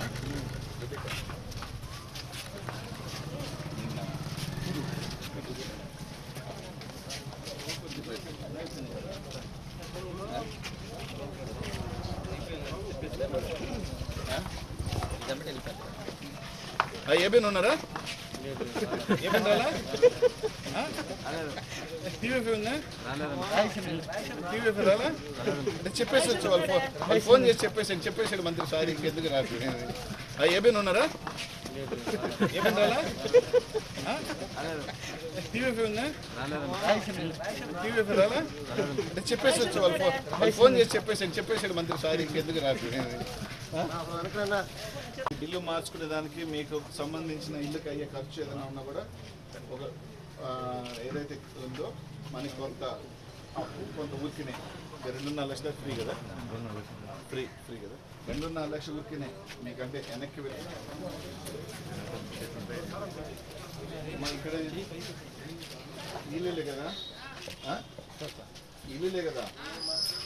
ABN ఉన్నారా ABN రాలా TVF ఉందా టీవీఎఫ్ రాలా అంటే చెప్పేసి వచ్చు వాళ్ళు ఫోన్ వాళ్ళు ఫోన్ చేసి చెప్పేసాడు చెప్పేసాడు మంత్రి సారీ ఇంకెందుకు నాకు ఏబిన్ ఉన్నారా ఏబిన్ రాలా టీవీఎఫ్ ఉందా టీవీఎఫ్ రాలా అంటే చెప్పేసి వచ్చు వాళ్ళు ఫోన్ వాళ్ళు ఫోన్ చేసి చెప్పేసాడు చెప్పేసాడు మంత్రి సారీ ఇంకెందుకు నాకు ఇల్లు మార్చుకునే దానికి మీకు సంబంధించిన ఇల్లుకి అయ్యే ఖర్చు ఏదైనా ఉన్నా కూడా ఒక ఆ, ఏదైతే ఉందో మనకి కొంత అప్పు కొంత ఊరికినే ఇక రెండున్నర లక్షల ఫ్రీ కదా ఫ్రీ ఫ్రీ కదా రెండున్నర లక్షల ఊరికినే మీకంటే వెనక్కి వెళ్ళి మా ఇక్కడ ఇల్లులే కదా ఆ? ఇల్లులే కదా